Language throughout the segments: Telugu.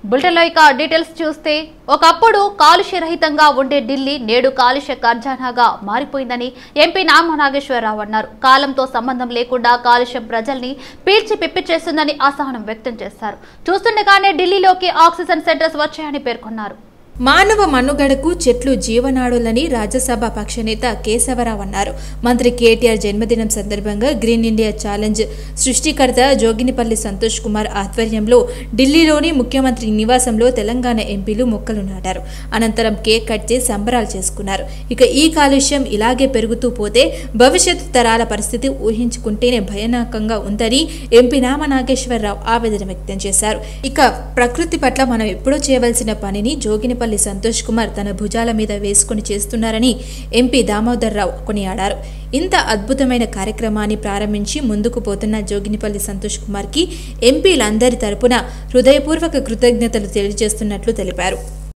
బులెటిన్లో ఇక డీటెయిల్స్ చూస్తే ఒకప్పుడు కాలుష్య రహితంగా ఉండే ఢిల్లీ నేడు కాలుష్య ఖర్జానాగా మారిపోయిందని ఎంపీ నామ నాగేశ్వరరావు అన్నారు కాలంతో సంబంధం లేకుండా కాలుష్యం ప్రజల్ని పీల్చి పిప్పి చేస్తుందని అసహనం వ్యక్తం చేశారు చూస్తుండగానే ఢిల్లీలోకి ఆక్సిజన్ సెంటర్స్ వచ్చాయని పేర్కొన్నారు మానవ మనుగడకు చెట్లు జీవనాడులని రాజ్యసభ పక్షనేత కేశవరావు అన్నారు మంత్రి కేటీఆర్ జన్మదినం సందర్భంగా గ్రీన్ ఇండియా ఛాలెంజ్ సృష్టికర్త జోగినిపల్లి సంతోష్ కుమార్ ఆధ్వర్యంలో ఢిల్లీలోని ముఖ్యమంత్రి నివాసంలో తెలంగాణ ఎంపీలు మొక్కలు నాటారు అనంతరం కేక్ కట్ చేసి సంబరాలు చేసుకున్నారు ఇక ఈ కాలుష్యం ఇలాగే పెరుగుతూ పోతే భవిష్యత్తు తరాల పరిస్థితి ఊహించుకుంటేనే భయానకంగా ఉందని ఎంపీ నామ నాగేశ్వరరావు ఆవేదన వ్యక్తం చేశారు ఇక ప్రకృతి పట్ల మనం ఎప్పుడో చేయవలసిన పనిని జోగినిపల్లి సంతోష్ కుమార్ తన భుజాల మీద వేసుకుని చేస్తున్నారని ఎంపీ దామోదర్ రావు కొనియాడారు ఇంత అద్భుతమైన కార్యక్రమాన్ని ప్రారంభించి ముందుకు పోతున్న జోగినిపల్లి సంతోష్ కుమార్కి ఎంపీలందరి తరపున హృదయపూర్వక కృతజ్ఞతలు తెలియజేస్తున్నట్లు తెలిపారు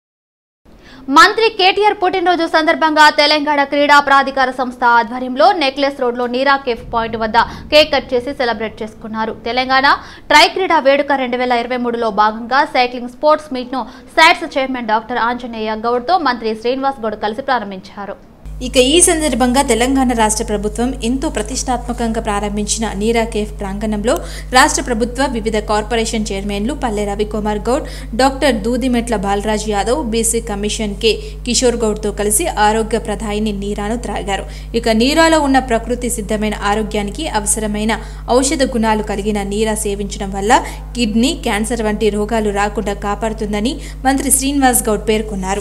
మంత్రి కేటీఆర్ పుట్టినరోజు సందర్భంగా తెలంగాణ క్రీడా ప్రాధికార సంస్థ ఆధ్వర్యంలో నెక్లెస్ రోడ్ లో నీరా కేఫ్ పాయింట్ వద్ద కేక్ కట్ చేసి సెలబ్రేట్ చేసుకున్నారు తెలంగాణ ట్రై క్రీడా వేడుక రెండు వేల ఇరవై మూడులో భాగంగా సైక్లింగ్ స్పోర్ట్స్ మీట్ ను SATS chairman doctor Anjaneya Goud తో మంత్రి శ్రీనివాస్ గౌడ్ కలిసి ప్రారంభించారు ఇక ఈ సందర్భంగా తెలంగాణ రాష్ట్ర ప్రభుత్వం ఎంతో ప్రతిష్టాత్మకంగా ప్రారంభించిన నీరా కేఫ్ ప్రాంగణంలో రాష్ట్ర ప్రభుత్వ వివిధ కార్పొరేషన్ చైర్మన్లు Palle Ravikumar Goud doctor Dudimetla Balaraj Yadav BC commission K Kishore గౌడ్తో కలిసి ఆరోగ్య ప్రధాయిని నీరాను త్రాగారు ఇక నీరాలో ఉన్న ప్రకృతి సిద్ధమైన ఆరోగ్యానికి అవసరమైన ఔషధ గుణాలు కలిగిన నీరా సేవించడం వల్ల కిడ్నీ క్యాన్సర్ వంటి రోగాలు రాకుండా కాపాడుతుందని మంత్రి శ్రీనివాస్ గౌడ్ పేర్కొన్నారు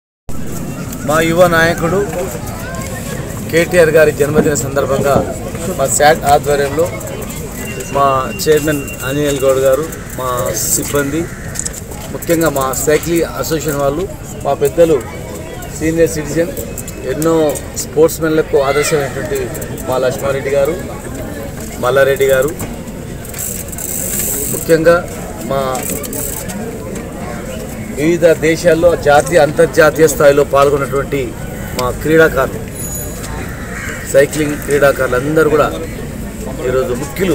మా యువ నాయకుడు కేటీఆర్ గారి జన్మదిన సందర్భంగా మా శాట్ ఆధ్వర్యంలో మా చైర్మన్ అనిల్ గౌడ్ గారు మా సిబ్బంది ముఖ్యంగా మా సైక్లింగ్ అసోసియేషన్ వాళ్ళు మా పెద్దలు సీనియర్ సిటిజన్ ఎన్నో స్పోర్ట్స్ మెన్లకు ఆదర్శమైనటువంటి మా లక్ష్మారెడ్డి గారు మల్లారెడ్డి గారు ముఖ్యంగా మా వివిధ దేశాల్లో జాతీయ అంతర్జాతీయ స్థాయిలో పాల్గొన్నటువంటి మా క్రీడాకారులు సైక్లింగ్ క్రీడాకారులు అందరూ కూడా ఈరోజు ముఖ్యులు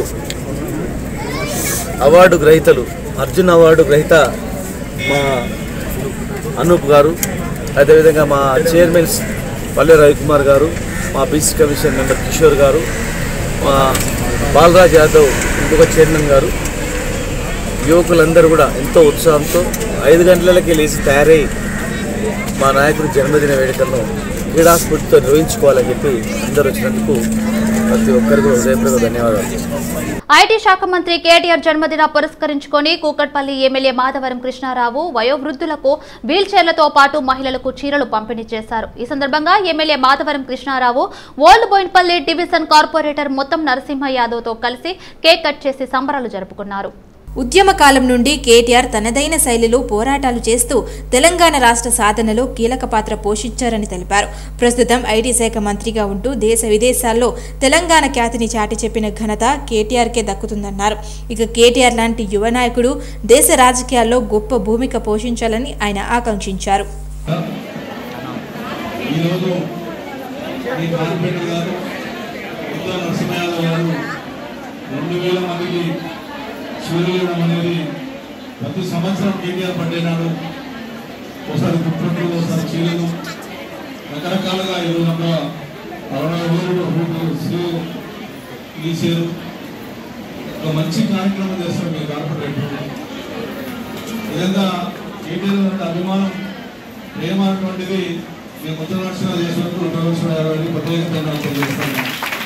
అవార్డు గ్రహీతలు అర్జున్ అవార్డు గ్రహీత మా అనూప్ గారు అదేవిధంగా మా చైర్మన్స్ పల్లె రవికుమార్ గారు మా బీసీ కమిషన్ మెంబర్ కిషోర్ గారు మా బాలరాజ్ యాదవ్ ఇంకొక చైర్మన్ గారు యువకులందరూ కూడా ఎంతో ఉత్సాహంతో ఐదు గంటలకి లేచి తయారై మా నాయకుడి జన్మదిన వేడుకలను క్రీడా స్ఫూర్తితో నిర్వహించుకోవాలని చెప్పి అందరూ వచ్చినందుకు ప్రతి ఒక్కరికి కూడా హృదయపూర్వక ధన్యవాదాలు ఐటీ శాఖ మంత్రి కేటీఆర్ జన్మదిన పురస్కరించుకొని కూకట్పల్లి ఎమ్మెల్యే మాధవరం కృష్ణారావు వయోవృద్ధులకు వీల్ చైర్లతో పాటు మహిళలకు చీరలు పంపిణీ చేశారు ఈ సందర్భంగా MLA Madhavaram Krishna Rao old Bowenpally division corporator మొత్తం నరసింహ యాదవ్ తో కలిసి కేక్ కట్ చేసి సంబరాలు జరుపుకున్నారు ఉద్యమ కాలం నుండి కేటీఆర్ తనదైన శైలిలో పోరాటాలు చేస్తూ తెలంగాణ రాష్ట్ర సాధనలో కీలక పాత్ర పోషించారని తెలిపారు ప్రస్తుతం ఐటీ శాఖ మంత్రిగా ఉంటూ దేశ విదేశాల్లో తెలంగాణ ఖ్యాతిని చాటి చెప్పిన ఘనత కేటీఆర్కే దక్కుతుందన్నారు ఇక కేటీఆర్ లాంటి యువ నాయకుడు దేశ రాజకీయాల్లో గొప్ప భూమిక పోషించాలని ఆయన ఆకాంక్షించారు ఈరోజు ఈ కార్పొరేటర్ గారు ఉత్తమ నరసింహయాదవ్ గారు రెండు వేల మందికి చీరలు ఇవ్వడం అనేది ప్రతి సంవత్సరం కేటీఆర్ బర్త్డే నాడు ఒకసారి దుప్పట్లు ఒకసారి చీరలు రకరకాలుగా ఈ రోజు అరవై వేలు రూపాయలు చీరలు తీసారు ఒక మంచి కార్యక్రమం చేస్తారు మీ కార్పొరేటర్ నిజంగా కేటీఆర్ అంటే అభిమానం ప్రేమ అటువంటిది నేను కొత్త నరసింహ చేసినప్పుడు నరసింహ గారికి ప్రత్యేకంగా నాకు తెలియజేస్తాను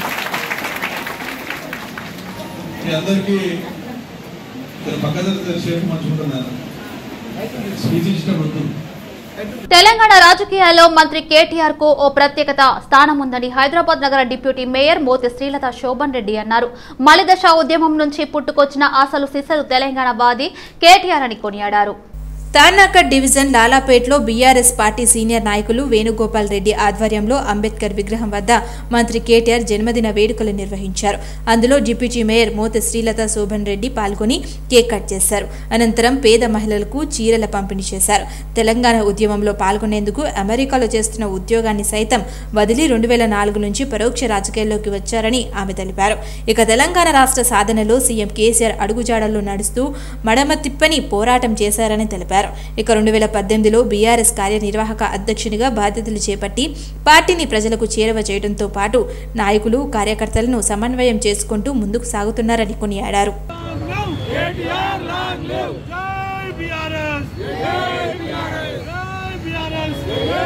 మీ అందరికీ ఇక్కడ పక్కన తెలిసేపు మంచుకుంటున్నాను స్పీచ్ ఇష్టపడుతూ తెలంగాణ రాజకీయాల్లో మంత్రి కేటీఆర్ కు ఓ ప్రత్యేకత స్థానం ఉందని హైదరాబాద్ నగర డిప్యూటీ మేయర్ మోతి శ్రీలత శోభన్ రెడ్డి అన్నారు మలిదశ ఉద్యమం నుంచి పుట్టుకొచ్చిన అసలు సిసలు తెలంగాణ వాది కేటీఆర్ అని కొనియాడారు తార్నాకట్ డివిజన్ లాలాపేట్లో బీఆర్ఎస్ పార్టీ సీనియర్ నాయకులు వేణుగోపాల్ రెడ్డి ఆధ్వర్యంలో అంబేద్కర్ విగ్రహం వద్ద మంత్రి కేటీఆర్ జన్మదిన వేడుకలు నిర్వహించారు అందులో డిప్యూటీ మేయర్ మోత శ్రీలత శోభన్ రెడ్డి పాల్గొని కేక్ కట్ చేశారు అనంతరం పేద మహిళలకు చీరల పంపిణీ చేశారు తెలంగాణ ఉద్యమంలో పాల్గొనేందుకు అమెరికాలో చేస్తున్న ఉద్యోగాన్ని సైతం వదిలి రెండు వేల నాలుగు నుంచి పరోక్ష రాజకీయాల్లోకి వచ్చారని ఆమె తెలిపారు ఇక తెలంగాణ రాష్ట్ర సాధనలో సీఎం కేసీఆర్ అడుగుజాడల్లో నడుస్తూ మడమ తిప్పని పోరాటం చేశారని తెలిపారు ఇక రెండు వేల పద్దెనిమిదిలో బీఆర్ఎస్ కార్యనిర్వాహక అధ్యక్షునిగా బాధ్యతలు చేపట్టి పార్టీని ప్రజలకు చేరువ చేయడంతో పాటు నాయకులు కార్యకర్తలను సమన్వయం చేసుకుంటూ ముందుకు సాగుతున్నారని కొనియాడారు కేటీఆర్ లాంగ్ లివ్ జై బీఆర్ఎస్ జై బీఆర్ఎస్ జై బీఆర్ఎస్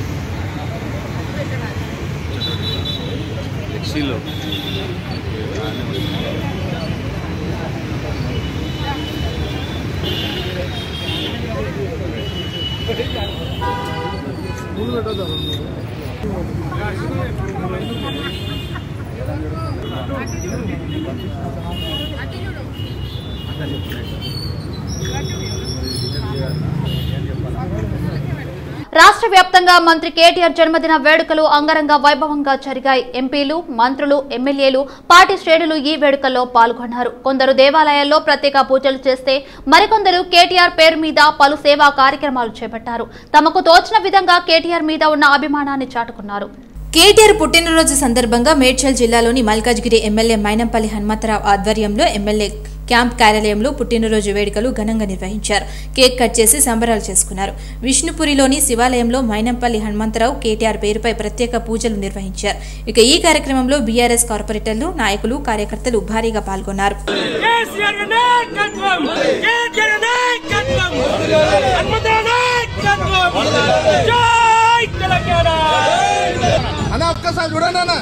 రాష్ట్ర వ్యాప్తంగా మంత్రి కేటీఆర్ జన్మదిన వేడుకలు అంగరంగ వైభవంగా జరిగాయి ఎంపీలు మంత్రులు ఎమ్మెల్యేలు పార్టీ శ్రేణులు ఈ వేడుకల్లో పాల్గొన్నారు కొందరు దేవాలయాల్లో ప్రత్యేక పూజలు చేస్తే మరికొందరు కేటీఆర్ పేరు మీద పలు సేవా కార్యక్రమాలు చేపట్టారు తమకు తోచిన విధంగా కేటీఆర్ మీద ఉన్న అభిమానాన్ని చాటుకున్నారు కేటీఆర్ పుట్టినరోజు సందర్భంగా మేడ్చల్ జిల్లాలోని మల్కాజ్గిరి ఎమ్మెల్యే మైనంపల్లి హనుమంతరావు ఆధ్వర్యంలో ఎమ్మెల్యే క్యాంప్ కార్యాలయంలో పుట్టినరోజు వేడుకలు ఘనంగా నిర్వహించారు కేక్ కట్ చేసి సంబరాలు చేసుకున్నారు విష్ణుపురిలోని శివాలయంలో మైనంపల్లి హనుమంతరావు కేటీఆర్ పేరుపై ప్రత్యేక పూజలు నిర్వహించారు ఇక ఈ కార్యక్రమంలో బీఆర్ఎస్ కార్పొరేటర్లు నాయకులు కార్యకర్తలు భారీగా పాల్గొన్నారు కేసీఆర్ నాయకత్వం కేటీఆర్ నాయకత్వం హనుమంతరావు నాయకత్వం జై తెలంగాణ అన్న ఒక్కసారి చూడండి అన్న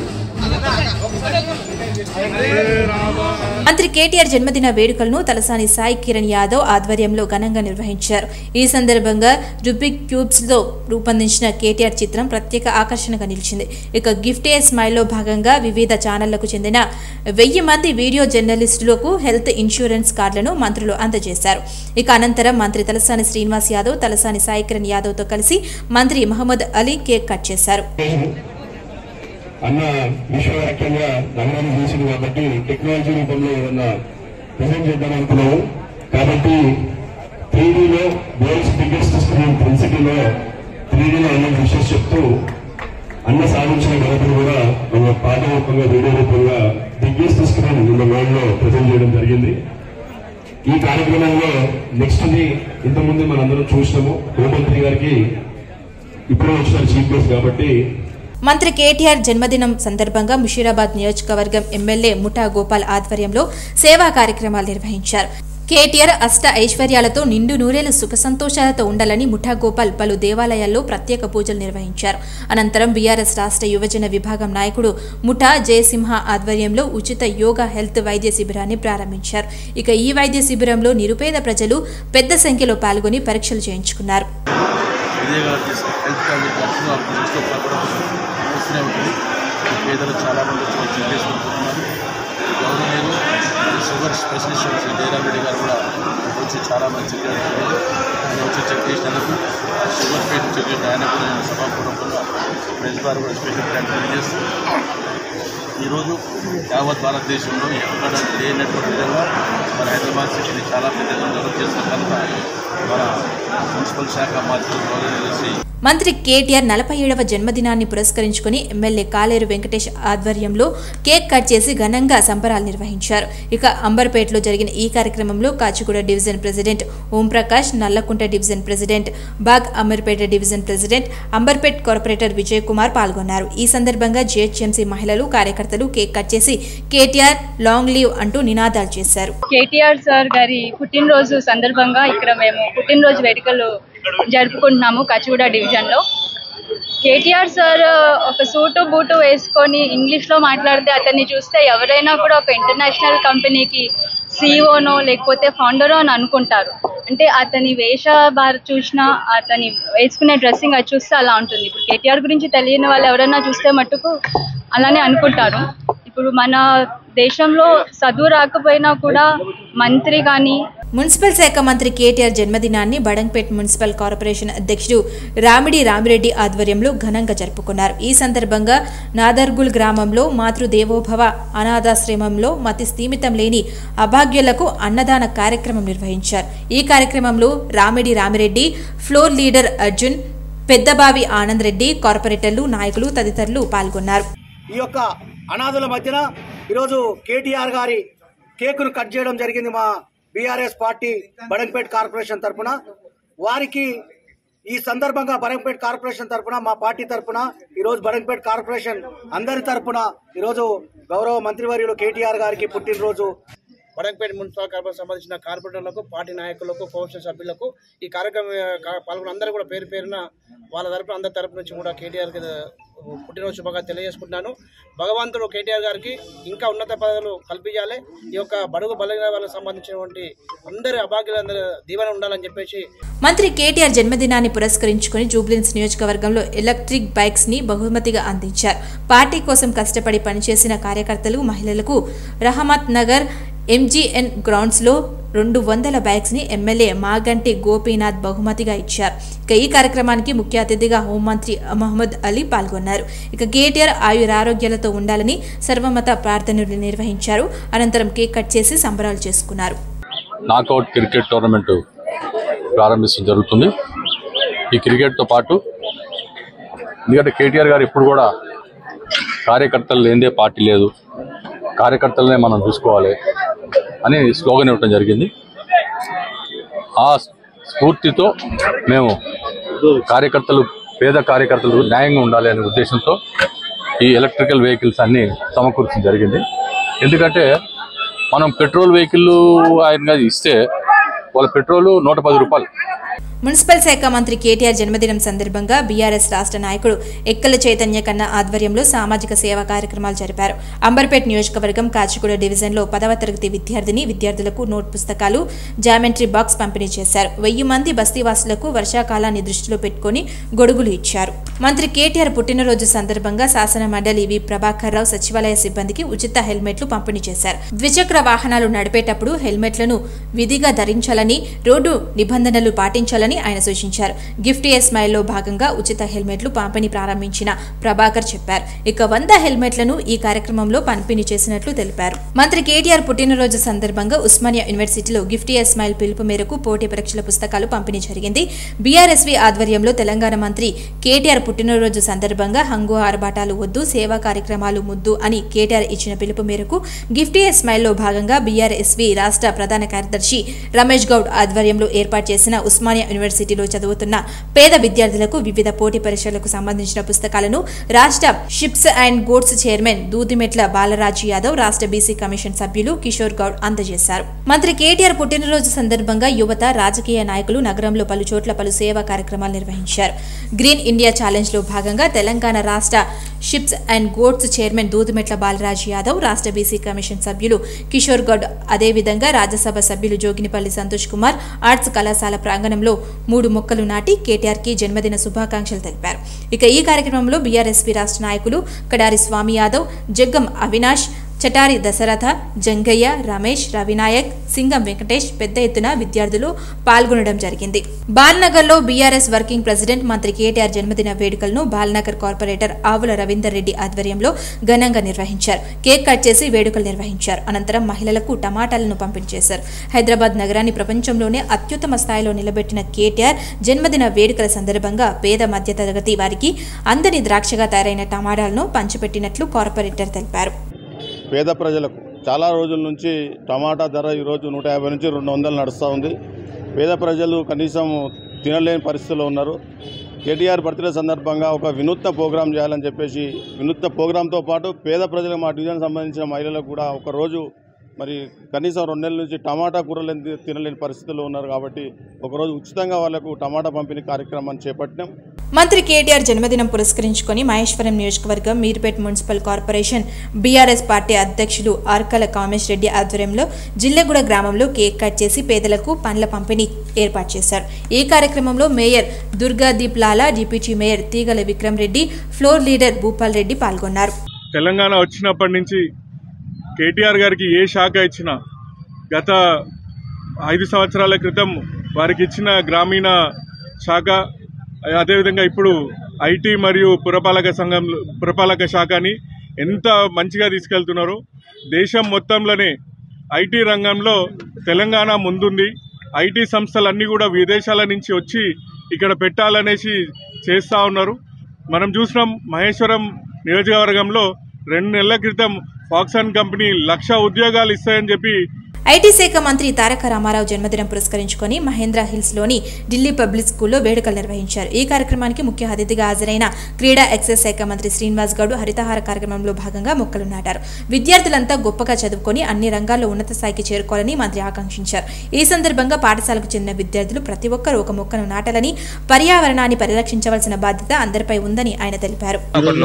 మంత్రి కేటీఆర్ జన్మదిన వేడుకలను తలసాని సాయి కిరణ్ యాదవ్ ఆధ్వర్యంలో ఘనంగా నిర్వహించారు ఈ సందర్భంగా రుబిక్ క్యూబ్స్ లో రూపొందించిన కేటీఆర్ చిత్రం ప్రత్యేక ఆకర్షణగా నిలిచింది ఇక గిఫ్ట్ ఏ స్మైల్లో భాగంగా వివిధ ఛానళ్లకు చెందిన వెయ్యి మంది వీడియో జర్నలిస్టులకు హెల్త్ ఇన్సూరెన్స్ కార్డులను మంత్రులు అందజేశారు ఇక అనంతరం మంత్రి తలసాని శ్రీనివాస్ యాదవ్ తలసాని సాయి కిరణ్ యాదవ్తో కలిసి మంత్రి మహమ్మద్ అలీ కేక్ కట్ చేశారు అన్న విశ్వవ్యాప్తంగా నగరాన్ని చేసింది కాబట్టి టెక్నాలజీ రూపంలో ఏదన్నా ప్రజెంట్ చేద్దాం అనుకున్నాము కాబట్టి త్రీడీలో వరల్డ్స్ బిగ్గెస్ట్ స్క్రీన్ ప్రిన్సిటీలో త్రీడీలో అన్న విషయస్ చెప్తూ అన్న సాధించిన ఘనతను కూడా మన పాట రూపంగా వీడియో రూపంగా బిగ్గెస్ట్ స్క్రీన్ ఇన్ వరల్డ్ లో ప్రజెంట్ చేయడం జరిగింది ఈ కార్యక్రమంలో నెక్స్ట్ ది ఇంతకుముందు మనందరం చూసినాము హోంమంత్రి గారికి ఇప్పుడే వచ్చిన చీఫ్ గెస్ట్ కాబట్టి మంత్రి కేటీఆర్ జన్మదినం సందర్భంగా ముషీరాబాద్ నియోజకవర్గం ఎమ్మెల్యే ముఠా గోపాల్ ఆధ్వర్యంలో సేవా కార్యక్రమాలు నిర్వహించారు కేటీఆర్ అష్ట ఐశ్వర్యాలతో నిండు నూరేలు సుఖ సంతోషాలతో ఉండాలని ముఠా గోపాల్ పలు దేవాలయాల్లో ప్రత్యేక పూజలు నిర్వహించారు అనంతరం బీఆర్ఎస్ రాష్ట్ర యువజన విభాగం నాయకుడు ముఠా జయసింహ ఆధ్వర్యంలో ఉచిత యోగా హెల్త్ వైద్య శిబిరాన్ని ప్రారంభించారు ఇక ఈ వైద్య శిబిరంలో నిరుపేద ప్రజలు పెద్ద సంఖ్యలో పాల్గొని పరీక్షలు చేయించుకున్నారు విజయగా చేసే హెల్త్ కార్డు ఖర్చులు ఆ దృష్టిలో పడడం వస్తూనే ఉంటుంది పేదలు చాలామంది వచ్చి వచ్చి చేసుకుంటున్నారు గౌరవనీయులు షుగర్ స్పెషలిస్ట్ వచ్చి జయరామ్ రెడ్డి గారు కూడా వచ్చి చాలామంది చెక్ చేయడం జరిగింది. ఆయన వచ్చి చెక్ చేసినందుకు షుగర్ పేషెంట్ చెక్ చేసిన ఆయన కూడా నేను సభాపూర్వకంగా ప్రెస్ వారు కూడా స్పెషల్ థ్యాంక్స్ తెలియజేస్తూ ఈరోజు యావత్ భారతదేశంలో ఎక్కడ లేనటువంటి విధంగా మన హైదరాబాద్ సిటీని చాలా పెద్దగా డెవలప్ చేసిన కనుక మన మున్సిపల్ శాఖ మంత్రులు గౌరవనీయులు శ్రీ మంత్రి కేటీఆర్ నలభై ఏడవ జన్మదినాన్ని పురస్కరించుకుని ఎమ్మెల్యే కాలేరు వెంకటేష్ ఆధ్వర్యంలో కేక్ కట్ చేసి ఘనంగా సంబరాలు నిర్వహించారు ఇక అంబర్పేటలో జరిగిన ఈ కార్యక్రమంలో Kachiguda division president Omprakash Nallakunta division president Bagh Amberpet division president Amberpet corporator Vijay Kumar పాల్గొన్నారు ఈ సందర్భంగా జీహెచ్ఎంసీ మహిళలు కార్యకర్తలు కేక్ కట్ చేసి కేటీఆర్ లాంగ్ లీవ్ అంటూ నినాదాలు చేశారు కేటీఆర్ సార్ గారి పుట్టినరోజు సందర్భంగా ఇక్కడ మేము పుట్టినరోజు వేడుకలు జరుపుకుంటున్నాము కచిగూడ డివిజన్లో కేటీఆర్ సార్ ఒక సూటు బూటు వేసుకొని ఇంగ్లీష్లో మాట్లాడితే అతన్ని చూస్తే ఎవరైనా కూడా ఒక ఇంటర్నేషనల్ కంపెనీకి సీఈఓనో లేకపోతే ఫౌండరో అని అనుకుంటారు అంటే అతని వేష భార చూసినా అతని వేసుకునే డ్రెస్సింగ్ అది చూస్తే అలా ఉంటుంది ఇప్పుడు కేటీఆర్ గురించి తెలియని వాళ్ళు ఎవరైనా చూస్తే మట్టుకు అలానే అనుకుంటారు ఇప్పుడు మన దేశంలో చదువు రాకపోయినా కూడా మంత్రి కానీ మున్సిపల్ శాఖ మంత్రి కేటీఆర్ జన్మదినాన్ని బడంగ్పేట్ మున్సిపల్ కార్పొరేషన్ అధ్యక్షుడు రామిడి రామిరెడ్డి ఆధ్వర్యంలో ఘనంగా జరుపుకున్నారు ఈ సందర్భంగా నాదర్గుల్ గ్రామంలో మాతృదేవోభవ అనాథాశ్రమంలో మతి స్థీమితం లేని అభాగ్యులకు అన్నదాన కార్యక్రమం నిర్వహించారు ఈ కార్యక్రమంలో రామిడి రామిరెడ్డి ఫ్లోర్ లీడర్ అర్జున్ పెద్దబావి ఆనంద్ రెడ్డి కార్పొరేటర్లు నాయకులు తదితరులు పాల్గొన్నారు ఈ యొక్క అనాథుల మధ్యన ఈరోజు కేటీఆర్ గారి కేకును కట్ చేయడం జరిగింది మా బీఆర్ఎస్ పార్టీ బడంపేట్ కార్పొరేషన్ తరపున వారికి ఈ సందర్భంగా బడంపేట్ కార్పొరేషన్ తరపున మా పార్టీ తరపున ఈరోజు బడంపేట్ కార్పొరేషన్ అందరి తరపున ఈరోజు గౌరవ మంత్రివర్యులు కేటీఆర్ గారికి పుట్టినరోజు వడంపేట మున్సిపల్ కార్పొరేషన్ సంబంధించిన కార్పొరేటర్లకు పార్టీ నాయకులకు కౌన్సిల్ సభ్యులకు ఈ కార్యక్రమం కా- పాల్గొన్న అందరూ కూడా పేరు పేరున వాళ్ళ తరపున అందరి తరపు నుంచి కూడా కేటీఆర్ కి పుట్టినరోజు శుభంగా తెలియజేసుకుంటున్నాను భగవంతుడు కేటీఆర్ గారికి ఇంకా ఉన్నత పదవులు కల్పించాలి ఈ యొక్క బడుగు బలహీన వాళ్ళకి సంబంధించినటువంటి అందరి అభాగ్యులందరూ దీవెన ఉండాలని చెప్పేసి మంత్రి కేటీఆర్ జన్మదినాన్ని పురస్కరించుకుని జూబ్లీన్స్ నియోజకవర్గంలో ఎలక్ట్రిక్ బైక్స్ ని బహుమతిగా అందించారు పార్టీ కోసం కష్టపడి పనిచేసిన కార్యకర్తలు మహిళలకు రహమత్ నగర్ ఎంజీఎన్ గ్రౌండ్స్ లో రెండు వందల బైక్స్ ని ఎమ్మెల్యే మాగంటి గోపీనాథ్ బహుమతిగా ఇచ్చారు ఇక ఈ కార్యక్రమానికి ముఖ్య అతిథిగా హోంమంత్రి మహమ్మద్ అలీ పాల్గొన్నారు ఇక కేటీఆర్ ఆయురారోగ్యాలతో ఉండాలని సర్వమత ప్రార్థనలు నిర్వహించారు అనంతరం కేక్ కట్ చేసి సంబరాలు చేసుకున్నారు నాకౌట్ క్రికెట్ టోర్నమెంట్ ప్రారంభించడం జరుగుతుంది ఈ క్రికెట్తో పాటు ఎందుకంటే కేటీఆర్ గారు ఎప్పుడు కూడా కార్యకర్తలు లేనిదే పార్టీ లేదు కార్యకర్తలనే మనం చూసుకోవాలి అని స్లోగన్ ఇవ్వడం జరిగింది ఆ స్ఫూర్తితో మేము కార్యకర్తలు పేద కార్యకర్తలు న్యాయంగా ఉండాలి అనే ఉద్దేశంతో ఈ ఎలక్ట్రికల్ వెహికల్స్ అన్ని సమకూర్చడం జరిగింది ఎందుకంటే మనం పెట్రోల్ వెహికల్ ఆయన ఇస్తే వాళ్ళ పెట్రోల్ నూట పది రూపాయలు మున్సిపల్ శాఖ మంత్రి కేటీఆర్ జన్మదినం సందర్భంగా బీఆర్ఎస్ రాష్ట్ర నాయకుడు ఎక్కల చైతన్య కన్నా ఆధ్వర్యంలో సామాజిక సేవా కార్యక్రమాలు జరిపారు అంబర్పేట్ నియోజకవర్గం కాచిగూడ డివిజన్లో పదవ తరగతి విద్యార్థిని విద్యార్థులకు నోట్ పుస్తకాలు జామెంట్రీ బాక్స్ పంపిణీ చేశారు వెయ్యి మంది బస్తీవాసులకు వర్షాకాలాన్ని దృష్టిలో పెట్టుకుని గొడుగులు ఇచ్చారు మంత్రి కేటీఆర్ పుట్టినరోజు సందర్భంగా శాసన మండలి వి ప్రభాకర్ రావు సచివాలయ సిబ్బందికి ఉచిత హెల్మెట్లు పంపిణీ చేశారు ద్విచక్ర వాహనాలు నడిపేటప్పుడు హెల్మెట్లను విధిగా ధరించాలని రోడ్డు నిబంధనలు పాటించాలని ఆయన సూచించారు గిఫ్ట్ ఏ స్మైల్లో భాగంగా ఉచిత హెల్మెట్లు పంపిణీ ప్రారంభించిన ప్రభాకర్ చెప్పారు ఇక వంద హెల్మెట్లను ఈ కార్యక్రమంలో పంపిణీ చేసినట్లు తెలిపారు మంత్రి కేటీఆర్ పుట్టినరోజు సందర్భంగా ఉస్మానియా యూనివర్సిటీలో గిఫ్ట్ ఏ స్మైల్ పిలుపు మేరకు పోటీ పరీక్షల పుస్తకాలు పంపిణీ జరిగింది బీఆర్ఎస్వి ఆధ్వర్యంలో తెలంగాణ మంత్రి కేటీఆర్ పుట్టినరోజు సందర్భంగా హంగు ఆర్భాటాలు వద్దు సేవా కార్యక్రమాలు ముద్దు అని కేటీఆర్ ఇచ్చిన పిలుపు మేరకు గిఫ్ట్ ఏ స్మైల్లో భాగంగా బీఆర్ఎస్వి రాష్ట్ర ప్రధాన కార్యదర్శి రమేష్ గౌడ్ ఆధ్వర్యంలో ఏర్పాటు చేసిన ఉస్మానియా యూనివర్సిటీలో చదువుతున్న పేద విద్యార్థులకు వివిధ పోటీ పరీక్షలకు సంబంధించిన పుస్తకాలను రాష్ట్ర sheeps and goats chairman Dudimetla Balaraju Yadav రాష్ట్ర బీసీ కమిషన్ సభ్యులు కిషోర్ గౌడ్ అందజేశారు మంత్రి కేటీఆర్ పుట్టినరోజు సందర్భంగా యువత రాజకీయ నాయకులు నగరంలో పలు చోట్ల పలు సేవా కార్యక్రమాలు నిర్వహించారు గ్రీన్ ఇండియా ఛాలెంజ్ లో భాగంగా తెలంగాణ రాష్ట్ర sheeps and goats chairman Dudimetla Balaraju Yadav రాష్ట్ర బీసీ కమిషన్ సభ్యులు కిషోర్ గౌడ్ అదేవిధంగా రాజ్యసభ సభ్యులు జోగినిపల్లి సంతోష్ కుమార్ ఆర్ట్స్ కళాశాల ప్రాంగణంలో మూడు మొక్కలు నాటి కేటీఆర్ కి జన్మదిన శుభాకాంక్షలు తెలిపారు ఇక ఈ కార్యక్రమంలో బీఆర్ఎస్పీ రాష్ట్ర నాయకులు కడారి స్వామి యాదవ్ జగ్గం అవినాష్ చటారి దశరథ జంగయ్య రమేష్ రవినాయక్ సింగం వెంకటేష్ పెద్ద ఎత్తున విద్యార్థులు పాల్గొనడం జరిగింది బాల్నగర్లో బీఆర్ఎస్ వర్కింగ్ ప్రెసిడెంట్ మంత్రి కేటీఆర్ జన్మదిన వేడుకలను బాల్నగర్ కార్పొరేటర్ ఆవుల రవీందర్ రెడ్డి ఆధ్వర్యంలో ఘనంగా నిర్వహించారు కేక్ కట్ చేసి వేడుకలు నిర్వహించారు అనంతరం మహిళలకు టమాటాలను పంపిణీ చేశారు హైదరాబాద్ నగరాన్ని ప్రపంచంలోనే అత్యుత్తమ స్థాయిలో నిలబెట్టిన కేటీఆర్ జన్మదిన వేడుకల సందర్భంగా పేద మధ్యతరగతి వారికి అందని ద్రాక్షగా తయారైన టమాటాలను పంచిపెట్టినట్లు కార్పొరేటర్ తెలిపారు పేద ప్రజలకు చాలా రోజుల నుంచి టమాటా ధర ఈరోజు నూట యాభై నుంచి రెండు వందలు నడుస్తూ ఉంది పేద ప్రజలు కనీసం తినలేని పరిస్థితిలో ఉన్నారు కేటీఆర్ బర్త్డే సందర్భంగా ఒక వినూత్న ప్రోగ్రాం చేయాలని చెప్పేసి వినూత్న ప్రోగ్రాంతో పాటు పేద ప్రజలకు మా డివిజన్ సంబంధించిన మహిళలకు కూడా ఒక రోజు మరి కనీసం రెండు నెలల నుంచి టమాటా కూరలు ఎందుకు తినలేని పరిస్థితుల్లో ఉన్నారు కాబట్టి ఒకరోజు ఉచితంగా వాళ్ళకు టమాటా పంపిణీ కార్యక్రమాన్ని చేపట్టినాం మంత్రి కేటీఆర్ జన్మదినం పురస్కరించుకొని మహేశ్వరం నియోజకవర్గం Meerpet municipal corporation BRS party అధ్యక్షులు ఆర్కల కామేష్ రెడ్డి ఆధ్వర్యంలో జిల్లెగూడ గ్రామంలో కేక్ కట్ చేసి పేదలకు పండ్ల పంపిణీ ఏర్పాటు చేశారు ఈ కార్యక్రమంలో mayor Durgadeep Lala deputy mayor Teegala Vikram Reddy floor leader Bhupal Reddy పాల్గొన్నారు తెలంగాణ వచ్చినప్పటి నుంచి కేటీఆర్ గారికి ఏ శాఖ ఇచ్చినా గత ఐదు సంవత్సరాల క్రితం వారికి ఇచ్చిన గ్రామీణ శాఖ అదేవిధంగా ఇప్పుడు ఐటీ మరియు పురపాలక సంఘం పురపాలక శాఖని ఎంత మంచిగా తీసుకెళ్తున్నారో దేశం మొత్తంలోనే ఐటీ రంగంలో తెలంగాణ ముందుంది ఐటీ సంస్థలన్నీ కూడా విదేశాల నుంచి వచ్చి ఇక్కడ పెట్టాలనేసి చేస్తూ ఉన్నారు మనం చూసినాం మహేశ్వరం నియోజకవర్గంలో రెండు నెలల క్రితం ఫాక్సాన్ కంపెనీ లక్ష ఉద్యోగాలు ఇస్తాయని చెప్పి ఐటీ శాఖ మంత్రి తారక రామారావు జన్మదినం పురస్కరించుకొని మహేంద్ర హిల్స్ లోని ఢిల్లీ పబ్లిక్ స్కూల్లో వేడుకలు నిర్వహించారు ఈ కార్యక్రమానికి ముఖ్య అతిథిగా హాజరైన క్రీడా ఎక్సైజ్ శాఖ మంత్రి శ్రీనివాస్ గౌడ్ హరితహార కార్యక్రమంలో భాగంగా మొక్కలు నాటారు విద్యార్థులంతా గొప్పగా చదువుకొని అన్ని రంగాల్లో ఉన్నత స్థాయికి చేరుకోవాలని మంత్రి ఆకాంక్షించారు ఈ సందర్భంగా పాఠశాలకు చెందిన విద్యార్థులు ప్రతి ఒక్కరూ ఒక మొక్కను నాటాలని పర్యావరణాన్ని పరిరక్షించవలసిన బాధ్యత అందరిపై ఉందని ఆయన తెలిపారు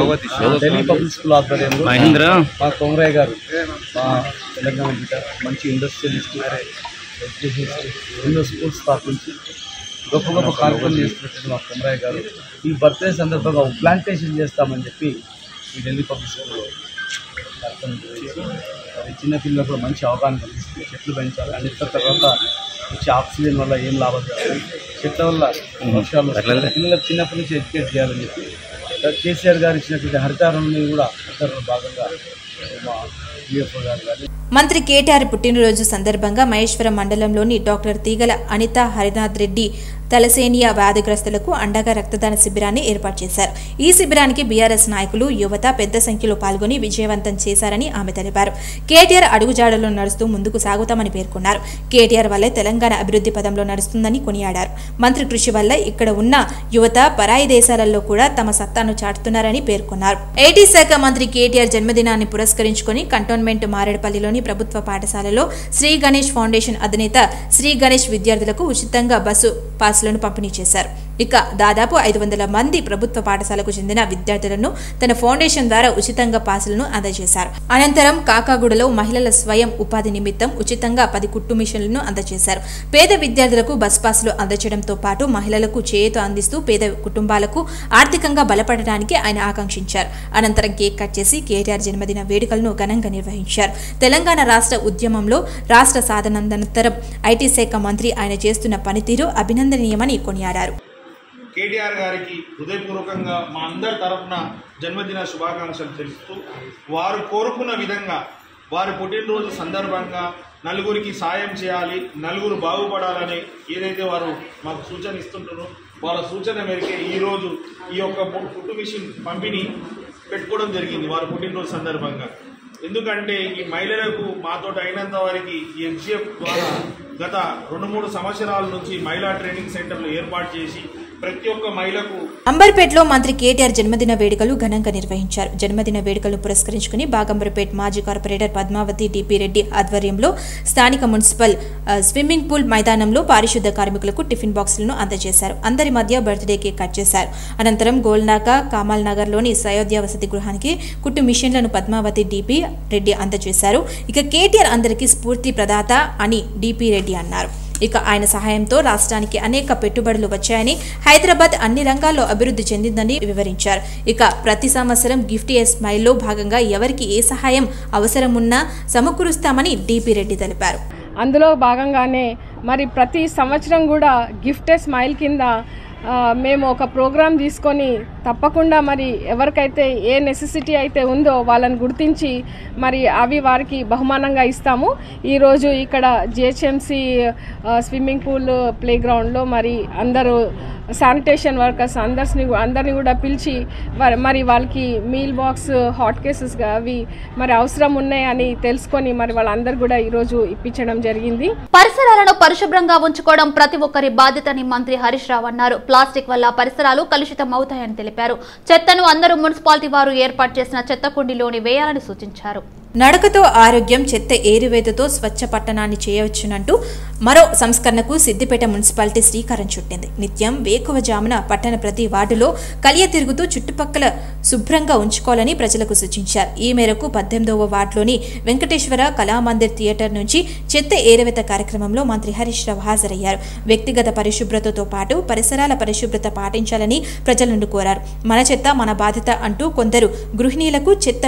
ఢిల్లీ పబ్లిక్ స్కూల్ ఆధ్వర్యంలో మహేంద్ర. మా కొంగరయ్య గారు మా తెలంగాణ బిడ్డ మంచి ఇండస్ట్రియలిస్ట్ ఎడ్యుకేషన్ ఎన్నో స్కూల్స్ స్థాపించి గొప్ప గొప్ప కార్యక్రమాలు చేస్తున్నటువంటి మా కొంగరయ్య గారు ఈ బర్త్డే సందర్భంగా ఒక ప్లాంటేషన్ చేస్తామని చెప్పి ఈ ఢిల్లీ పబ్లిక్ స్కూల్లో కార్యక్రమం చేసి మరి చిన్నపిల్లలకు కూడా మంచి అవగాహన కల్పిస్తుంది చెట్లు పెంచాలి అన్నిటితో తర్వాత వచ్చే ఆక్సిజన్ వల్ల ఏం లాభం జరగదు చెట్ల వల్ల వర్షాలు వస్తాయి. పిల్లలకు చిన్నప్పటి నుంచి ఎడ్యుకేట్ చేయాలని చెప్పి కేసీఆర్ గారు ఇచ్చినటువంటి హరితారంని కూడా హరితారంలో భాగంగా మా డిఎఫ్ఓ గారు కానీ మంత్రి కేటీఆర్ పుట్టినరోజు సందర్భంగా మహేశ్వరం మండలంలోని డాక్టర్ తీగల అనిత హరినాథ్ రెడ్డి తలసేనియా వ్యాధిగ్రస్తులకు అండగా రక్తదాన శిబిరాన్ని ఏర్పాటు చేశారు ఈ శిబిరానికి బీఆర్ఎస్ నాయకులు యువత పెద్ద సంఖ్యలో పాల్గొని విజయవంతం చేశారని ఆమె తెలిపారు కేటీఆర్ అడుగుజాడలో నడుస్తూ ముందుకు సాగుతామని పేర్కొన్నారు కేటీఆర్ వల్లే తెలంగాణ అభివృద్ధి పదంలో నడుస్తుందని కొనియాడారు మంత్రి కృషి వల్ల ఇక్కడ ఉన్న యువత పరాయి దేశాలలో కూడా తమ సత్తాను చాటుతున్నారని పేర్కొన్నారు ఐటీ శాఖ మంత్రి కేటీఆర్ జన్మదినాన్ని పురస్కరించుకొని కంటోన్మెంట్ మారేడుపల్లిలోని ప్రభుత్వ పాఠశాలలో శ్రీ గణేష్ ఫౌండేషన్ అధినేత శ్రీ గణేష్ విద్యార్థులకు ఉచితంగా బస్సు పాసులను పంపిణీ చేశారు ఇక దాదాపు ఐదు వందల మంది ప్రభుత్వ పాఠశాలకు చెందిన విద్యార్థులను తన ఫౌండేషన్ ద్వారా ఉచితంగా పాసులను అందజేశారు అనంతరం కాకాగూడలో మహిళల స్వయం ఉపాధి నిమిత్తం ఉచితంగా పది కుట్టు మిషన్లను అందజేశారు పేద విద్యార్థులకు బస్ పాసులు అందజేయడంతో పాటు మహిళలకు చేయూత అందిస్తూ పేద కుటుంబాలకు ఆర్థికంగా బలపడడానికి ఆయన ఆకాంక్షించారు అనంతరం కేక్ కట్ చేసి కేటీఆర్ జన్మదిన వేడుకలను ఘనంగా నిర్వహించారు తెలంగాణ రాష్ట్ర ఉద్యమంలో రాష్ట్ర సాధనంతరం ఐటీ శాఖ మంత్రి ఆయన చేస్తున్న పనితీరు అభినందనీయమని కొనియాడారు కేటీఆర్ గారికి హృదయపూర్వకంగా మా అందరి తరఫున జన్మదిన శుభాకాంక్షలు తెలుపుతూ వారు కోరుకున్న విధంగా వారి పుట్టినరోజు సందర్భంగా నలుగురికి సాయం చేయాలి నలుగురు బాగుపడాలని ఏదైతే వారు మాకు సూచన ఇస్తుంటారో వాళ్ళ సూచన మేరకే ఈరోజు ఈ యొక్క పుట్టు మిషన్ పంపిణీ పెట్టుకోవడం జరిగింది వారి పుట్టినరోజు సందర్భంగా ఎందుకంటే ఈ మహిళలకు మాతో అయినంత వరకు ఈ ఎన్జిఎఫ్ ద్వారా గత రెండు మూడు సంవత్సరాల నుంచి మహిళా ట్రైనింగ్ సెంటర్లు ఏర్పాటు చేసి ప్రతి ఒక్క మహిళకు అంబర్పేటలో మంత్రి కేటీఆర్ జన్మదిన వేడుకలు ఘనంగా నిర్వహించారు జన్మదిన వేడుకలను పురస్కరించుకుని బాగంబర్పేట్ మాజీ కార్పొరేటర్ పద్మావతి డిపి రెడ్డి ఆధ్వర్యంలో స్థానిక మున్సిపల్ ఆ, స్విమ్మింగ్ పూల్ మైదానంలో పారిశుద్ధ కార్మికులకు టిఫిన్ బాక్సులను అందజేశారు అందరి మధ్య బర్త్డే కేక్ కట్ చేశారు అనంతరం గోల్నాక కామల్ నగర్లోని సయోధ్య వసతి గృహానికి కుట్టు మిషన్లను పద్మావతి డిపి రెడ్డి అందజేశారు ఇక కేటీఆర్ అందరికీ స్ఫూర్తి ప్రదాత అని డిపి రెడ్డి అన్నారు ఇక ఆయన సహాయంతో రాష్ట్రానికి అనేక పెట్టుబడులు వచ్చాయని హైదరాబాద్ అన్ని రంగాల్లో అభివృద్ధి చెందిందని వివరించారు ఇక ప్రతి సంవత్సరం గిఫ్ట్ ఏ స్మైల్లో భాగంగా ఎవరికి ఏ సహాయం అవసరం ఉన్నా సమకూరుస్తామని డిపి రెడ్డి తెలిపారు అందులో భాగంగానే మరి ప్రతి సంవత్సరం కూడా గిఫ్ట్ ఏ స్మైల్ కింద ఆ, మేము ఒక ప్రోగ్రాం తీసుకొని తప్పకుండా మరి ఎవరికైతే ఏ నెసెసిటీ అయితే ఉందో వాళ్ళని గుర్తించి మరి అవి వారికి బహుమానంగా ఇస్తాము ఈరోజు ఇక్కడ జిహెచ్ఎంసి స్విమ్మింగ్ పూల్ ప్లే గ్రౌండ్లో మరి అందరూ శానిటేషన్ వర్కర్స్ అందరిని అందరిని కూడా పిలిచి వారి- మరి వాళ్ళకి మీల్ బాక్స్ హాట్ కేసెస్గా అవి మరి అవసరం ఉన్నాయని తెలుసుకొని మరి వాళ్ళందరూ కూడా ఈరోజు ఇప్పించడం జరిగింది పరిసరాలను పరిశుభ్రంగా ఉంచుకోవడం ప్రతి ఒక్కరి బాధ్యతని మంత్రి హరీష్ రావు అన్నారు ప్లాస్టిక్ వల్ల పరిసరాలు కలుషితం అవుతాయని తెలిపారు చెత్తను అందరూ మున్సిపాలిటీ వారు ఏర్పాటు చేసిన చెత్త కుండీలోని వేయాలని సూచించారు నడకతో ఆరోగ్యం చెత్త ఏరువేతతో స్వచ్ఛ పట్టణాన్ని చేయవచ్చునంటూ మరో సంస్కరణకు సిద్దిపేట మున్సిపాలిటీ శ్రీకారం చుట్టింది నిత్యం వేకువజామున పట్టణ ప్రతి వార్డులో కలియ తిరుగుతూ చుట్టుపక్కల శుభ్రంగా ఉంచుకోవాలని ప్రజలకు సూచించారు ఈ మేరకు పద్దెనిమిదవ వార్డులోని వెంకటేశ్వర కళామందిర్ థియేటర్ నుంచి చెత్త ఏరువేత కార్యక్రమంలో మంత్రి హరీష్ రావు హాజరయ్యారు వ్యక్తిగత పరిశుభ్రతతో పాటు పరిసరాల పరిశుభ్రత పాటించాలని ప్రజలను కోరారు మన చెత్త మన బాధ్యత అంటూ కొందరు గృహిణీలకు చెత్త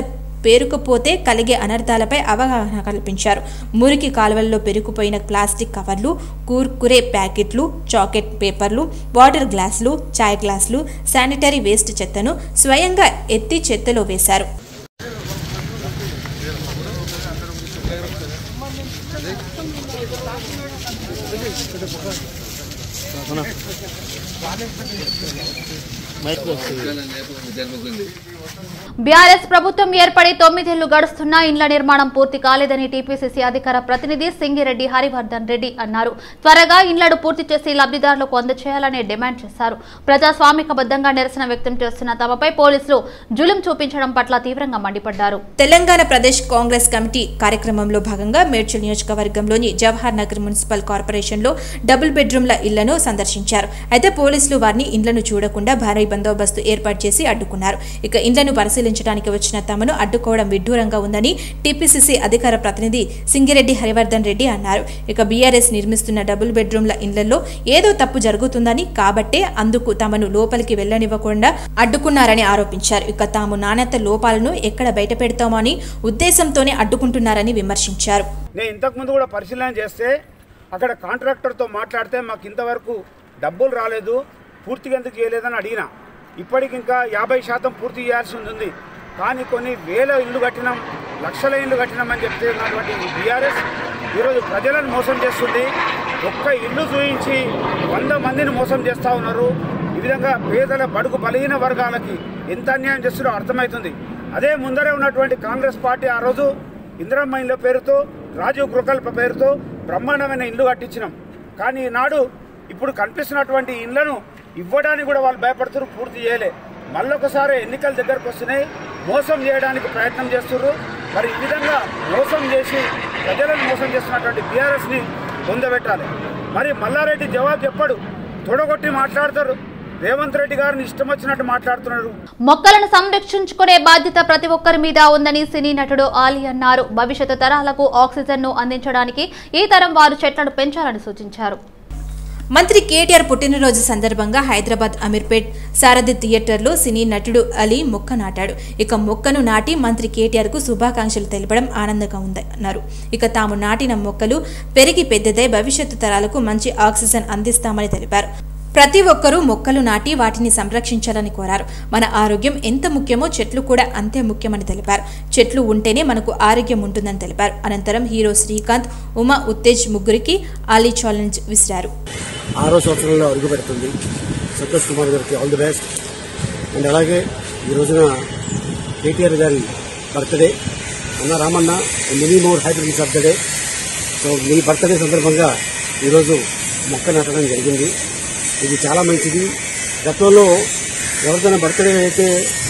పేరుకుపోతే కలిగే అనర్థాలపై అవగాహన కల్పించారు మురికి కాలువల్లో పెరిగిపోయిన ప్లాస్టిక్ కవర్లు కూర్కురే ప్యాకెట్లు చాకెట్ పేపర్లు వాటర్ గ్లాసులు చాయ్ గ్లాసులు శానిటరీ వేస్ట్ చెత్తను స్వయంగా ఎత్తి చెత్తలో వేశారు బీఆర్ఎస్ ప్రభుత్వం ఏర్పడి తొమ్మిదేళ్లు గడుస్తున్నా ఇండ్ల నిర్మాణం పూర్తి కాలేదని టీపీసీసీ అధికార ప్రతినిధి సింగిరెడ్డి హరివర్ధన్ రెడ్డి అన్నారు త్వరగా ఇండ్లను పూర్తి చేసి లబ్ధిదారులకు అందజేయాలని డిమాండ్ చేశారు ప్రజాస్వామికబద్ధంగా నిరసన వ్యక్తం చేస్తున్న తమపై పోలీసులు జులుం చూపించడం పట్ల తీవ్రంగా మండిపడ్డారు తెలంగాణ ప్రదేశ్ కాంగ్రెస్ కమిటీ కార్యక్రమంలో భాగంగా మేడ్చల్ నియోజకవర్గంలోని జవహర్ నగర్ మున్సిపల్ కార్పొరేషన్లో డబుల్ బెడ్రూమ్ల ఇళ్లను సందర్శించారు అయితే పోలీసులు వారిని ఇండ్లను చూడకుండా భారీ బందోబస్తు ఏర్పాటు చేసి అడ్డుకున్నారు ఇక ఇండ్లను పరిశీలించడానికి వచ్చిన తమను అడ్డుకోవడం విడ్డూరంగా ఉందని టీపీసీసీ అధికార ప్రతినిధి సింగిరెడ్డి హరివర్ధన్ రెడ్డి అన్నారు ఇక బీఆర్ఎస్ నిర్మిస్తున్న డబుల్ బెడ్రూమ్ల ఇళ్లలో ఏదో తప్పు జరుగుతుందని కాబట్టే అందుకు తమను లోపలికి వెళ్లనివ్వకుండా అడ్డుకున్నారని ఆరోపించారు ఇక తాము నాణ్యత లోపాలను ఎక్కడ బయట పెడతామని ఉద్దేశంతోనే అడ్డుకుంటున్నారని విమర్శించారు నేను ఇంతకుముందు కూడా పరిశీలన చేస్తే అక్కడ కాంట్రాక్టర్తో మాట్లాడితే మాకు ఇంతవరకు డబ్బులు రాలేదు పూర్తిగా ఎందుకు చేయలేదని అడిగిన ఇప్పటికి ఇంకా యాభై శాతం పూర్తి చేయాల్సి ఉంది కానీ కొన్ని వేల ఇల్లు కట్టినాం లక్షల ఇల్లు కట్టినాం అని చెప్తున్నటువంటి బీఆర్ఎస్ ఈరోజు ప్రజలను మోసం చేస్తుంది ఒక్క ఇల్లు చూయించి వంద మందిని మోసం చేస్తూ ఉన్నారు ఈ విధంగా పేదల బడుగు బలహీన వర్గాలకి ఎంత అన్యాయం చేస్తున్నారో అర్థమవుతుంది అదే ముందరే ఉన్నటువంటి కాంగ్రెస్ పార్టీ ఆ రోజు ఇందిరమ్మ ఇళ్ళ పేరుతో రాజీవ్ గృహకల్ప పేరుతో బ్రహ్మాండమైన ఇల్లు కట్టించినాం కానీ ఈనాడు ఇప్పుడు కనిపిస్తున్నటువంటి ఇళ్లను ఇవ్వడానికి కూడా వాళ్ళు భయపడుతున్నారు పూర్తి చేయలే మళ్ళొకసారి ఎన్నికల దగ్గరకు వస్తున్నాయి మోసం చేయడానికి ప్రయత్నం చేస్తున్నారు మరి ఈ విధంగా మోసం చేసి ప్రజలను మోసం చేస్తున్నటువంటి బీఆర్ఎస్ని పొందబెట్టాలి మరి మల్లారెడ్డి జవాబు చెప్పాడు తొడగొట్టి మాట్లాడతారు రేవంత్ రెడ్డి గారిని ఇష్టం వచ్చినట్టు మాట్లాడుతున్నారు మొక్కలను సంరక్షించుకునే బాధ్యత ప్రతి ఒక్కరి మీద ఉందని సినీ నటుడు ఆలీ అన్నారు భవిష్యత్తు తరాలకు ఆక్సిజన్ ను అందించడానికి ఈ తరం వారు చెట్లను పెంచాలని సూచించారు మంత్రి కేటీఆర్ పుట్టినరోజు సందర్భంగా హైదరాబాద్ అమీర్పేట్ సారథి థియేటర్లో సినీ నటుడు అలీ మొక్క నాటాడు ఇక మొక్కను నాటి మంత్రి కేటీఆర్ కు శుభాకాంక్షలు తెలపడం ఆనందంగా ఉందన్నారు ఇక తాము నాటిన మొక్కలు పెరిగి పెద్దదై భవిష్యత్తు తరాలకు మంచి ఆక్సిజన్ అందిస్తామని తెలిపారు ప్రతి ఒక్కరూ మొక్కలు నాటి వాటిని సంరక్షించాలని కోరారు మన ఆరోగ్యం ఎంత ముఖ్యమో చెట్లు కూడా అంతే ముఖ్యమని తెలిపారు చెట్లు ఉంటేనే మనకు ఆరోగ్యం ఉంటుందని తెలిపారు అనంతరం హీరో శ్రీకాంత్ ఉమా ఉత్తేజ్ ముగ్గురికి ఆలీ ఛాలెంజ్ విసిరారు ఆరో సంవత్సరంలో అడుగు పెడుతుంది సంతోష్ కుమార్ గారికి ఆల్ ది బెస్ట్ అండ్ అలాగే ఈ రోజున కేటీఆర్ గారి బర్త్డే అన్న Ramanna many more happiness of the day so మీ బర్త్డే సందర్భంగా ఈరోజు మొక్క నాటడం జరిగింది ఇది చాలా మంచిది గతంలో ఎవరిదైనా బర్త్డే అయితే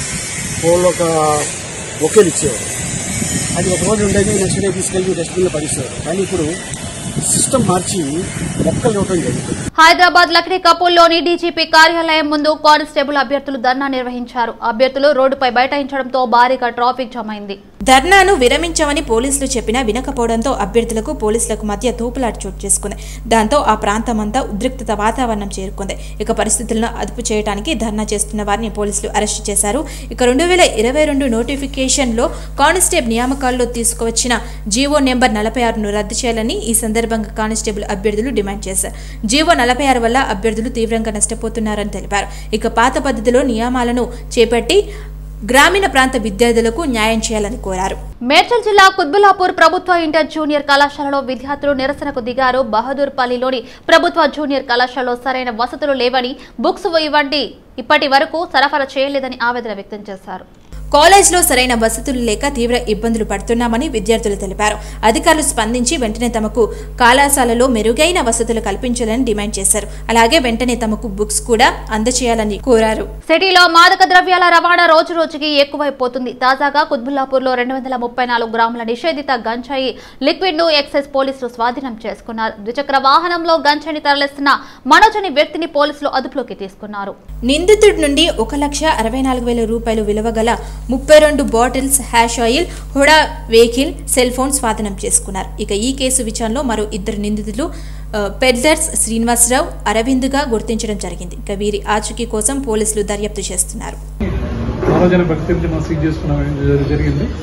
ఫోన్లో ఒక మొక్కలు ఇచ్చేవారు అది ఒక రోజు ఉండేది నెక్స్ట్ డే తీసుకెళ్ళి డస్ట్బిన్లో పడిస్తారు కానీ ఇప్పుడు సిస్టమ్ మార్చి మొక్కలు ఇవ్వడం జరుగుతుంది హైదరాబాద్ లక్డీ కపూర్లోని డీజీపీ కార్యాలయం ముందు కానిస్టేబుల్ అభ్యర్థులు ధర్నా నిర్వహించారు అభ్యర్థులు రోడ్డుపై బైఠాయించడంతో భారీగా ట్రాఫిక్ జామ్ అయింది ధర్నాను విరమించమని పోలీసులు చెప్పినా వినకపోవడంతో అభ్యర్థులకు పోలీసులకు మధ్య తోపులాట చోటు చేసుకుంది దాంతో ఆ ప్రాంతమంతా ఉద్రిక్తత వాతావరణం చేరుకుంది ఇక పరిస్థితులను అదుపు చేయడానికి ధర్నా చేస్తున్న వారిని పోలీసులు అరెస్టు చేశారు ఇక రెండు వేల ఇరవై రెండు నోటిఫికేషన్లో కానిస్టేబుల్ నియామకాల్లో తీసుకువచ్చిన జీవో నెంబర్ నలభై ఆరును రద్దు చేయాలని ఈ సందర్భంగా కానిస్టేబుల్ అభ్యర్థులు డిమాండ్ చేశారు జీవో నలభై ఆరు వల్ల అభ్యర్థులు తీవ్రంగా నష్టపోతున్నారని తెలిపారు ఇక పాత పద్ధతిలో నియమాలను చేపట్టి గ్రామీణ ప్రాంత విద్యార్థులకు న్యాయం చేయాలని కోరారు మేడ్చల్ జిల్లా కుత్బులాపూర్ ప్రభుత్వ ఇంటర్ జూనియర్ కళాశాలలో విద్యార్థులు నిరసనకు దిగారు బహదూర్పల్లిలోని ప్రభుత్వ జూనియర్ కళాశాలలో సరైన వసతులు లేవని బుక్స్ ఇవ్వండి ఇప్పటి వరకు సరఫరా చేయలేదని ఆవేదన వ్యక్తం చేశారు కాలేజ్లో సరైన వసతులు లేక తీవ్ర ఇబ్బందులు పడుతున్నామని విద్యార్థులు తెలిపారు అధికారులు స్పందించి వెంటనే తమకు కళాశాలలో మెరుగైన వసతులు కల్పించాలని డిమాండ్ చేశారు అలాగే వెంటనే తమకు బుక్స్ కూడా అందచేయాలని కోరారు సిటీలో మాదక ద్రవ్యాల రవాణా రోజు రోజుకి ఎక్కువైపోతుంది తాజాగా కుత్బుల్లాపూర్లో రెండు వందల ముప్పై నాలుగు గ్రాముల నిషేధిత గంజాయి లిక్విడ్ ను ఎక్సైజ్ పోలీసులు స్వాధీనం చేసుకున్నారు ద్విచక్ర వాహనంలో గంజాయిని తరలిస్తున్న మనోజ్ అనే వ్యక్తిని పోలీసులు అదుపులోకి తీసుకున్నారు నిందితుడి నుండి ఒక లక్ష అరవై నాలుగు వేల రూపాయలు విలువ గల ముప్పై రెండు బాటిల్స్ హ్యాష్ ఆయిల్ హుడా వెహికల్ సెల్ ఫోన్ స్వాధీనం చేసుకున్నారు ఇక ఈ కేసు విచారణలో మరో ఇద్దరు నిందితులు ఆ, పెడ్లర్స్ శ్రీనివాసరావు అరవింద్గా గుర్తించడం జరిగింది ఇక వీరి ఆచూకీ కోసం పోలీసులు దర్యాప్తు చేస్తున్నారు ఆలోచన పరిస్థితి మనం సీజ్ చేసుకోవడం జరి- జరిగింది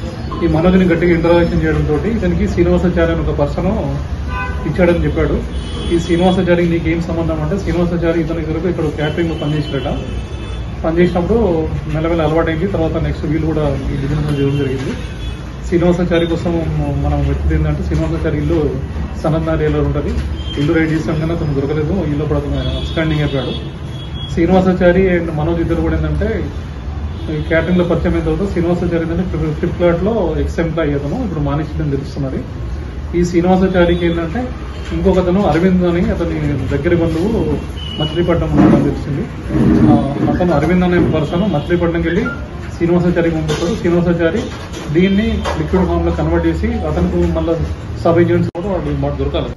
ఈ మనోజ్ని గట్టిగా ఇంట్రడక్షన్ చేయడంతో ఇతనికి శ్రీనివాసాచార్య అని ఒక పర్సన్ ఇచ్చాడని చెప్పాడు ఈ శ్రీనివాసాచారికి నీకు ఏం సంబంధం అంటే శ్రీనివాసాచారి ఇతని వరకు ఇక్కడ క్యాటరింగ్ పనిచేసాడట పనిచేసినప్పుడు మెల్లమెల్ల అలవాటైంది తర్వాత నెక్స్ట్ వీళ్ళు కూడా ఈ బిజినెస్ చేయడం జరిగింది శ్రీనివాసాచారి కోసం మనం వెతికింది ఏంటంటే శ్రీనివాసాచారి ఇల్లు సనత్ ఏరియాలో ఉంటుంది ఇల్లు రైడ్ చేసాం కానీ అతను దొరకలేదు ఇల్లు కూడా అతను అప్స్టాండింగ్ అయిపోయాడు శ్రీనివాసాచారి అండ్ మనోజ్ ఇద్దరు కూడా ఏంటంటే ఈ క్యాటరింగ్ లో పరిచయం అయిన తర్వాత శ్రీనివాసాచారి ఏంటంటే ఫ్లిప్- ఫ్లిప్కార్ట్ లో ఎక్స్ ఎంప్లాయ్ అతను ఇప్పుడు మానేసిందని తెలుస్తున్నది ఈ శ్రీనివాసాచారికి ఏంటంటే ఇంకొక అతను అరవింద్ అని అతని దగ్గర బంధువు మచిలీపట్నం ఉన్నాడని తెలిసింది ఆ, అతను అరవింద్ అనే పర్సన్ మచిలీపట్నంకి వెళ్ళి శ్రీనివాసాచారికి పంపిస్తాడు శ్రీనివాసాచారి దీన్ని లిక్విడ్ ఫామ్ లో కన్వర్ట్ చేసి అతనికి మళ్ళీ సబ్ ఏజెంట్స్ కూడా వాడు మాకు దొరకాలి